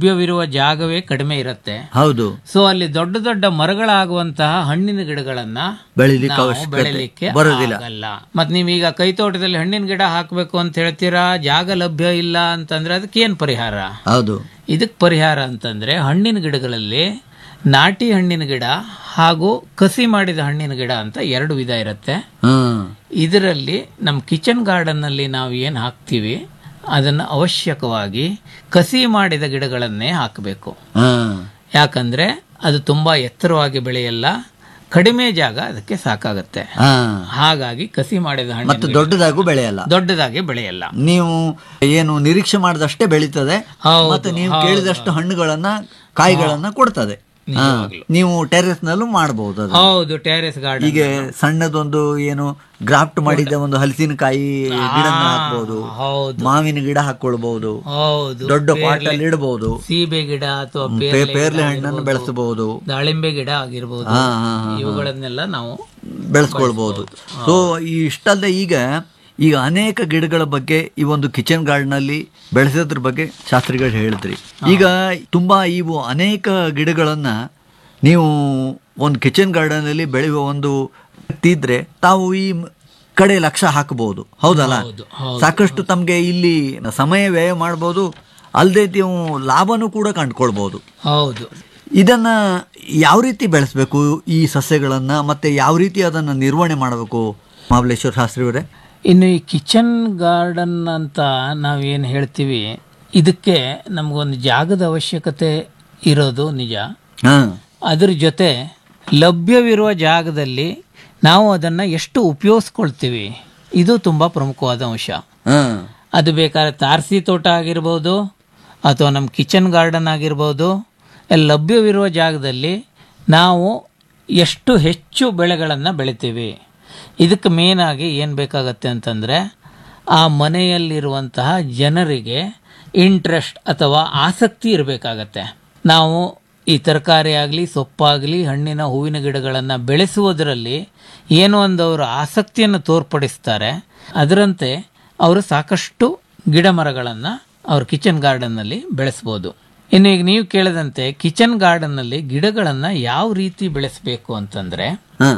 ಲಭ್ಯವಿರುವ ಜಾಗವೇ ಕಡಿಮೆ ಇರುತ್ತೆ ಹೌದು ಸೊ ಅಲ್ಲಿ ದೊಡ್ಡ ದೊಡ್ಡ ಮರಗಳಾಗುವಂತಹ ಹಣ್ಣಿನ ಗಿಡಗಳನ್ನ ಬೆಳಿಲಿಕ್ಕೆ ನಾವು ಅವಶ್ಯಕತೆ ಬೆಳಿಲಿಕ್ಕೆ ಬರೋದಿಲ್ಲ ಆಗಲ್ಲ ಮತ್ ನೀವೀಗ ಕೈ ತೋಟದಲ್ಲಿ ಹಣ್ಣಿನ ಗಿಡ ಹಾಕಬೇಕು ಅಂತ ಹೇಳ್ತೀರಾ ಜಾಗ ಲಭ್ಯ ಇಲ್ಲ ಅಂತಂದ್ರೆ ಅದಕ್ಕೆ ಏನ್ ಪರಿಹಾರ ಹೌದು ಇದಕ್ಕೆ ಪರಿಹಾರ ಅಂತಂದ್ರೆ ಹಣ್ಣಿನ ಗಿಡಗಳಲ್ಲಿ ನಾಟಿ ಹಣ್ಣಿನ ಗಿಡ ಹಾಗೂ ಕಸಿ ಮಾಡಿದ ಹಣ್ಣಿನ ಗಿಡ ಅಂತ ಎರಡು ವಿಧ ಇರುತ್ತೆ ಹ್ಮ್ ಇದರಲ್ಲಿ ನಮ್ಮ ಕಿಚನ್ ಗಾರ್ಡನ್ ನಲ್ಲಿ ನಾವು ಏನು ಹಾಕ್ತೀವಿ ಅದನ್ನು ಅವಶ್ಯಕವಾಗಿ ಕಸಿ ಮಾಡಿದ ಗಿಡಗಳನ್ನೇ ಹಾಕಬೇಕು ಹ್ಮ್ ಯಾಕಂದ್ರೆ ಅದು ತುಂಬಾ ಎತ್ತರವಾಗಿ ಬೆಳೆಯಲ್ಲ ಕಡಿಮೆ ಜಾಗ ಅದಕ್ಕೆ ಸಾಕಾಗುತ್ತೆ ಹಾ ಹಾಗಾಗಿ ಕಸಿ ಮಾಡಿದ ಹಣ್ಣು ಮತ್ತು ದೊಡ್ಡದಾಗೂ ಬೆಳೆಯಲ್ಲ ದೊಡ್ಡದಾಗಿ ಬೆಳೆಯಲ್ಲ ನೀವು ಏನು ನಿರೀಕ್ಷೆ ಮಾಡಿದಷ್ಟೇ ಬೆಳೀತದೆ ಹೌದು, ಮತ್ತೆ ನೀವು ಕೇಳಿದಷ್ಟು ಹಣ್ಣುಗಳನ್ನ ಕಾಯಿಗಳನ್ನ ಕೊಡ್ತದೆ ಹಾ. ನೀವು ಟೆರೆಸ್ ನಲ್ಲೂ ಮಾಡಬಹುದು ಅದು ಹೌದು ಟೆರೆಸ್ ಗಾರ್ಡನ್ ಈಗ ಸಣ್ಣದೊಂದು ಏನು ಗ್ರಾಫ್ಟ್ ಮಾಡಿದ ಒಂದು ಹಲಸಿನಕಾಯಿ ಗಿಡ ಹಾಕ್ಬಹುದು ಹೌದು ಮಾವಿನ ಗಿಡ ಹಾಕೊಳ್ಬಹುದು ಹೌದು ದೊಡ್ಡ ಪಾಟ್ ಅಲ್ಲಿ ಇಡಬಹುದು ಸೀಬೆ ಗಿಡ ಅಥವಾ ಪೇರ್ಲೆ ಹಣ್ಣನ್ನು ಬೆಳೆಸಬಹುದು ದಾಳಿಂಬೆ ಗಿಡ ಆಗಿರ್ಬೋದು ಹಾ ಹಾ ಹಾ. ಇವುಗಳನ್ನೆಲ್ಲ ನಾವು ಬೆಳೆಸ್ಕೊಳ್ಬಹುದು ಸೊ ಇಷ್ಟಲ್ಲದೆ ಈಗ ಈಗ ಅನೇಕ ಗಿಡಗಳ ಬಗ್ಗೆ ಈ ಒಂದು ಕಿಚನ್ ಗಾರ್ಡನ್ ಅಲ್ಲಿ ಬೆಳೆಸೋದ್ರ ಬಗ್ಗೆ ಶಾಸ್ತ್ರಿಗಳು ಹೇಳಿದ್ರಿ ಈಗ ತುಂಬಾ ಇವು ಅನೇಕ ಗಿಡಗಳನ್ನ ನೀವು ಒಂದು ಕಿಚನ್ ಗಾರ್ಡನ್ ಅಲ್ಲಿ ಬೆಳೆಯುವ ಒಂದು ತಿದ್ರೆ ತಾವು ಈ ಮ್- ಕಡೆ ಲಕ್ಷ ಹಾಕಬಹುದು ಹೌದಲ್ಲ ಹೌದು, ಹೌದು. ಸಾಕಷ್ಟು ತಮಗೆ ಇಲ್ಲಿ ಸಮಯ ವ್ಯಯ ಮಾಡಬಹುದು ಅಲ್ಲದೆ ನೀವು ಲಾಭನೂ ಕೂಡ ಕಂಡುಕೊಳ್ಬಹುದು ಹೌದು ಇದನ್ನ ಯಾವ ರೀತಿ ಬೆಳೆಸಬೇಕು ಈ ಸಸ್ಯಗಳನ್ನ ಮತ್ತೆ ಯಾವ ರೀತಿ ಅದನ್ನ ನಿರ್ವಹಣೆ ಮಾಡಬೇಕು ಮಹಾಬಲೇಶ್ವರ ಶಾಸ್ತ್ರಿ ಅವರೇ ಇನ್ನು ಈ ಕಿಚನ್ ಗಾರ್ಡನ್ ಅಂತ ನಾವೇನು ಹೇಳ್ತೀವಿ ಇದಕ್ಕೆ ನಮಗೊಂದು ಜಾಗದ ಅವಶ್ಯಕತೆ ಇರೋದು ನಿಜ ಹಾ ಅದ್ರ ಜೊತೆ ಲಭ್ಯವಿರುವ ಜಾಗದಲ್ಲಿ ನಾವು ಅದನ್ನು ಎಷ್ಟು ಉಪಯೋಗಿಸ್ಕೊಳ್ತೀವಿ ಇದು ತುಂಬ ಪ್ರಮುಖವಾದ ಅಂಶ ಹಾ ಅದು ಬೇಕಾದ್ರೆ ತಾರಸಿ ತೋಟ ಆಗಿರ್ಬೋದು ಅಥವಾ ನಮ್ಮ ಕಿಚನ್ ಗಾರ್ಡನ್ ಆಗಿರ್ಬೋದು ಅಲ್ಲಿ ಲಭ್ಯವಿರುವ ಜಾಗದಲ್ಲಿ ನಾವು ಎಷ್ಟು ಹೆಚ್ಚು ಬೆಳೆಗಳನ್ನು ಬೆಳಿತೀವಿ ಇದಕ್ಕೆ ಮೇನಾಗಿ ಏನು ಬೇಕಾಗತ್ತೆ ಅಂತಂದರೆ ಆ ಮನೆಯಲ್ಲಿರುವಂತಹ ಜನರಿಗೆ ಇಂಟ್ರೆಸ್ಟ್ ಅಥವಾ ಆಸಕ್ತಿ ಇರಬೇಕಾಗತ್ತೆ ನಾವು ಈ ತರಕಾರಿ ಆಗಲಿ ಸೊಪ್ಪಾಗಲಿ ಹಣ್ಣಿನ ಹೂವಿನ ಗಿಡಗಳನ್ನು ಬೆಳೆಸುವುದರಲ್ಲಿ ಏನೋ ಒಂದು ಅವರು ಆಸಕ್ತಿಯನ್ನು ತೋರ್ಪಡಿಸ್ತಾರೆ ಅದರಂತೆ ಅವರು ಸಾಕಷ್ಟು ಗಿಡ ಮರಗಳನ್ನು ಅವ್ರ ಕಿಚನ್ ಗಾರ್ಡನ್ನಲ್ಲಿ ಬೆಳೆಸ್ಬೋದು ಇನ್ನು ಈಗ ನೀವು ಕೇಳಿದಂತೆ ಕಿಚನ್ ಗಾರ್ಡನ್ನಲ್ಲಿ ಗಿಡಗಳನ್ನು ಯಾವ ರೀತಿ ಬೆಳೆಸಬೇಕು ಅಂತಂದರೆ ಹಾ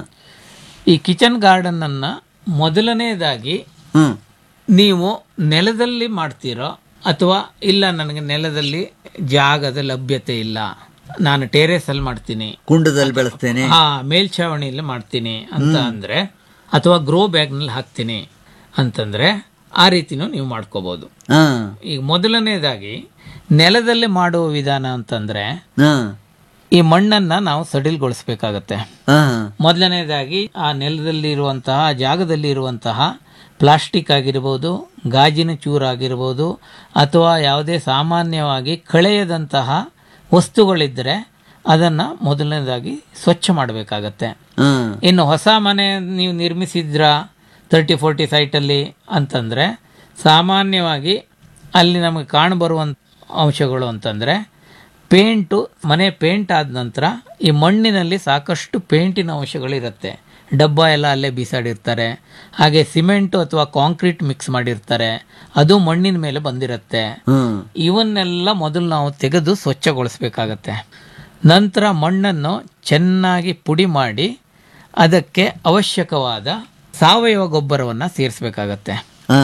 ಈ ಕಿಚನ್ ಗಾರ್ಡನ್ನನ್ನು ಮೊದಲನೇದಾಗಿ ಹ್ಮ್ ನೀವು ನೆಲದಲ್ಲಿ ಮಾಡ್ತೀರೋ ಅಥವಾ ಇಲ್ಲ ನನಗೆ ನೆಲದಲ್ಲಿ ಜಾಗದ ಲಭ್ಯತೆ ಇಲ್ಲ ನಾನು ಟೆರೇಸ್ ಅಲ್ಲಿ ಮಾಡ್ತೀನಿ ಕುಂಡದಲ್ಲಿ ಬೆಳೆಸ್ತೇನೆ ಹಾ ಮೇಲ್ಛಾವಣಿಯಲ್ಲಿ ಮಾಡ್ತೀನಿ ಅಂತ ಅಂದ್ರೆ ಅಥವಾ ಗ್ರೋ ಬ್ಯಾಗ್ನಲ್ಲಿ ಹಾಕ್ತೀನಿ ಅಂತಂದ್ರೆ ಆ ರೀತಿನೂ ನೀವು ಮಾಡ್ಕೋಬಹುದು ಹಾ ಈಗ ಮೊದಲನೇದಾಗಿ ನೆಲದಲ್ಲಿ ಮಾಡುವ ವಿಧಾನ ಅಂತಂದ್ರೆ ಹಾ ಈ ಮಣ್ಣನ್ನ ನಾವು ಸಡಿಲ್ಗೊಳಿಸ್ಬೇಕಾಗತ್ತೆ ಹಾ ಮೊದಲನೇದಾಗಿ ಆ ನೆಲದಲ್ಲಿ ಇರುವಂತಹ ಜಾಗದಲ್ಲಿ ಇರುವಂತಹ ಪ್ಲಾಸ್ಟಿಕ್ ಆಗಿರ್ಬೋದು ಗಾಜಿನ ಚೂರಾಗಿರ್ಬೋದು ಅಥವಾ ಯಾವುದೇ ಸಾಮಾನ್ಯವಾಗಿ ಕಳೆಯದಂತಹ ವಸ್ತುಗಳಿದ್ದರೆ ಅದನ್ನು ಮೊದಲನೇದಾಗಿ ಸ್ವಚ್ಛ ಮಾಡಬೇಕಾಗತ್ತೆ ಹಾ ಇನ್ನು ಹೊಸ ಮನೆ ನೀವು ನಿರ್ಮಿಸಿದ್ರ ತರ್ಟಿ ಫೋರ್ಟಿ ಸೈಟಲ್ಲಿ ಅಂತಂದರೆ ಸಾಮಾನ್ಯವಾಗಿ ಅಲ್ಲಿ ನಮಗೆ ಕಾಣಬರುವಂಥ ಅಂಶಗಳು ಅಂತಂದರೆ ಪೇಂಟು ಮನೆ ಪೇಂಟ್ ಆದ ನಂತರ ಈ ಮಣ್ಣಿನಲ್ಲಿ ಸಾಕಷ್ಟು ಪೇಂಟಿನ ಅಂಶಗಳಿರುತ್ತೆ ಡಬ್ಬ ಎಲ್ಲ ಅಲ್ಲೇ ಬೀಸಾಡಿರ್ತಾರೆ ಹಾಗೆ ಸಿಮೆಂಟು ಅಥವಾ ಕಾಂಕ್ರೀಟ್ ಮಿಕ್ಸ್ ಮಾಡಿರ್ತಾರೆ ಅದು ಮಣ್ಣಿನ ಮೇಲೆ ಬಂದಿರುತ್ತೆ ಹ್ಮ್ ಇವನ್ನೆಲ್ಲ ಮೊದಲು ನಾವು ತೆಗೆದು ಸ್ವಚ್ಛಗೊಳಿಸ್ಬೇಕಾಗತ್ತೆ ನಂತರ ಮಣ್ಣನ್ನು ಚೆನ್ನಾಗಿ ಪುಡಿ ಮಾಡಿ ಅದಕ್ಕೆ ಅವಶ್ಯಕವಾದ ಸಾವಯವ ಗೊಬ್ಬರವನ್ನು ಸೇರಿಸಬೇಕಾಗತ್ತೆ ಹಾ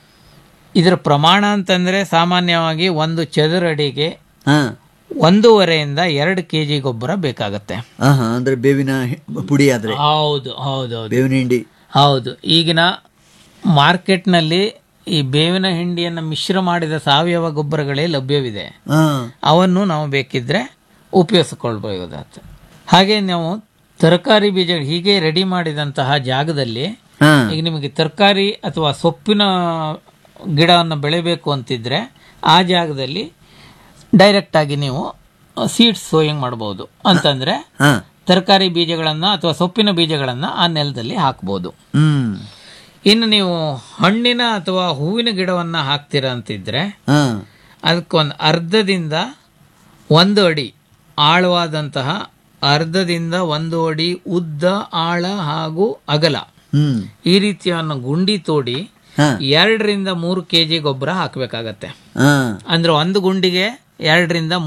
ಇದರ ಪ್ರಮಾಣ ಅಂತಂದರೆ ಸಾಮಾನ್ಯವಾಗಿ ಒಂದು ಚದುರಡಿಗೆ ಹಾ ಒಂದೂವರೆಯಿಂದ ಎರಡು ಕೆ ಜಿ ಗೊಬ್ಬರ ಬೇಕಾಗತ್ತೆ ಹಾ ಹಾ ಅಂದ್ರೆ ಬೇವಿನ ಹಿ- ಪುಡಿ ಆದ್ರೆ ಹೌದು ಹೌದು ಹೌದು ಬೇವಿನ ಹಿಂಡಿ ಹೌದು ಈಗಿನ ಮಾರ್ಕೆಟ್ನಲ್ಲಿ ಈ ಬೇವಿನ ಹಿಂಡಿಯನ್ನು ಮಿಶ್ರ ಮಾಡಿದ ಸಾವಯವ ಗೊಬ್ಬರಗಳೇ ಲಭ್ಯವಿದೆ ಹಾ ಅವನ್ನು ನಾವು ಬೇಕಿದ್ರೆ ಉಪಯೋಗಿಸ್ಕೊಳ್ಬಹುದಾಗ್ತದೆ ಹಾಗೆ ನಾವು ತರಕಾರಿ ಬೀಜ ಹೀಗೆ ರೆಡಿ ಮಾಡಿದಂತಹ ಜಾಗದಲ್ಲಿ ಹಾ ಈಗ ನಿಮಗೆ ತರಕಾರಿ ಅಥವಾ ಸೊಪ್ಪಿನ ಗಿಡವನ್ನು ಬೆಳಿಬೇಕು ಅಂತಿದ್ರೆ ಆ ಜಾಗದಲ್ಲಿ ಡೈರೆಕ್ಟ್ ಆಗಿ ನೀವು ಸೀಡ್ಸ್ ಸೋಯಿಂಗ್ ಮಾಡಬಹುದು ಅಂತಂದ್ರೆ ಹಾ ತರಕಾರಿ ಬೀಜಗಳನ್ನ ಅಥವಾ ಸೊಪ್ಪಿನ ಬೀಜಗಳನ್ನ ಆ ನೆಲದಲ್ಲಿ ಹಾಕ್ಬೋದು ಹ್ಮ್ ಇನ್ನು ನೀವು ಹಣ್ಣಿನ ಅಥವಾ ಹೂವಿನ ಗಿಡವನ್ನ ಹಾಕ್ತೀರಾ ಅಂತಿದ್ರೆ ಹಾ ಅದಕ್ಕೊಂದು ಅರ್ಧದಿಂದ ಒಂದು ಅಡಿ ಆಳವಾದಂತಹ ಅರ್ಧದಿಂದ ಒಂದು ಅಡಿ ಉದ್ದ ಆಳ ಹಾಗೂ ಅಗಲ ಹ್ಮ್ ಈ ರೀತಿಯನ್ನು ಗುಂಡಿ ತೋಡಿ ಹಾ ಎರಡರಿಂದ ಮೂರು ಕೆ ಜಿ ಗೊಬ್ಬರ ಹಾಕಬೇಕಾಗತ್ತೆ ಹಾ ಅಂದ್ರೆ ಒಂದು ಗುಂಡಿಗೆ ಎರಡರಿಂದ